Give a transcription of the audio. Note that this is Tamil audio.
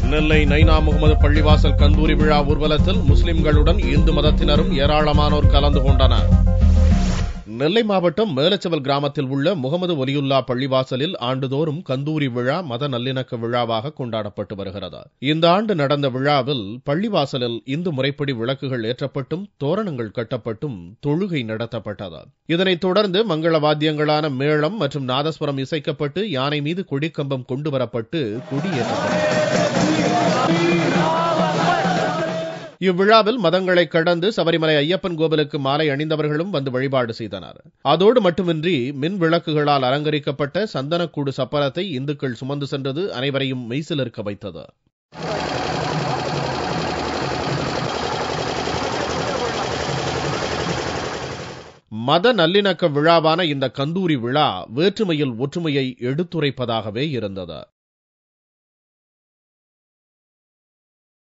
நெல்லை நைனா முகமது பள்ளிவாசல் கந்தூரி விழா ஊர்வலத்தில் முஸ்லிம்களுடன் இந்து மதத்தினரும் ஏராளமானோர் கலந்து கொண்டனர் நெல்லை மாவட்டம் மேலச்சவல் கிராமத்தில் உள்ள முகமது ஒலியுல்லா பள்ளிவாசலில் ஆண்டுதோறும் கந்தூரி விழா மத நல்லிணக்க விழாவாக கொண்டாடப்பட்டு வருகிறது இந்த ஆண்டு நடந்த விழாவில் பள்ளிவாசலில் இந்து முறைப்படி விளக்குகள் ஏற்றப்பட்டும் தோரணங்கள் கட்டப்பட்டும் தொழுகை நடத்தப்பட்டது இதனைத் தொடர்ந்து மங்கள வாத்தியங்களான மேளம் மற்றும் நாதஸ்வரம் இசைக்கப்பட்டு யானை மீது கொடிக்கம்பம் கொண்டு வரப்பட்டு கொடியேற்றப்பட்டது இவ்விழாவில் மதங்களை கடந்து சபரிமலை ஐயப்பன் கோவிலுக்கு மாலை அணிந்தவர்களும் வந்து வழிபாடு செய்தனர் அதோடு மட்டுமின்றி மின் விளக்குகளால் அலங்கரிக்கப்பட்ட சந்தனக்கூடு சப்பரத்தை இந்துக்கள் சுமந்து சென்றது அனைவரையும் மெய்சிலிருக்க வைத்தது மத நல்லிணக்க விழாவான இந்த கந்தூரி விழா வேற்றுமையில் ஒற்றுமையை எடுத்துரைப்பதாகவே இருந்தது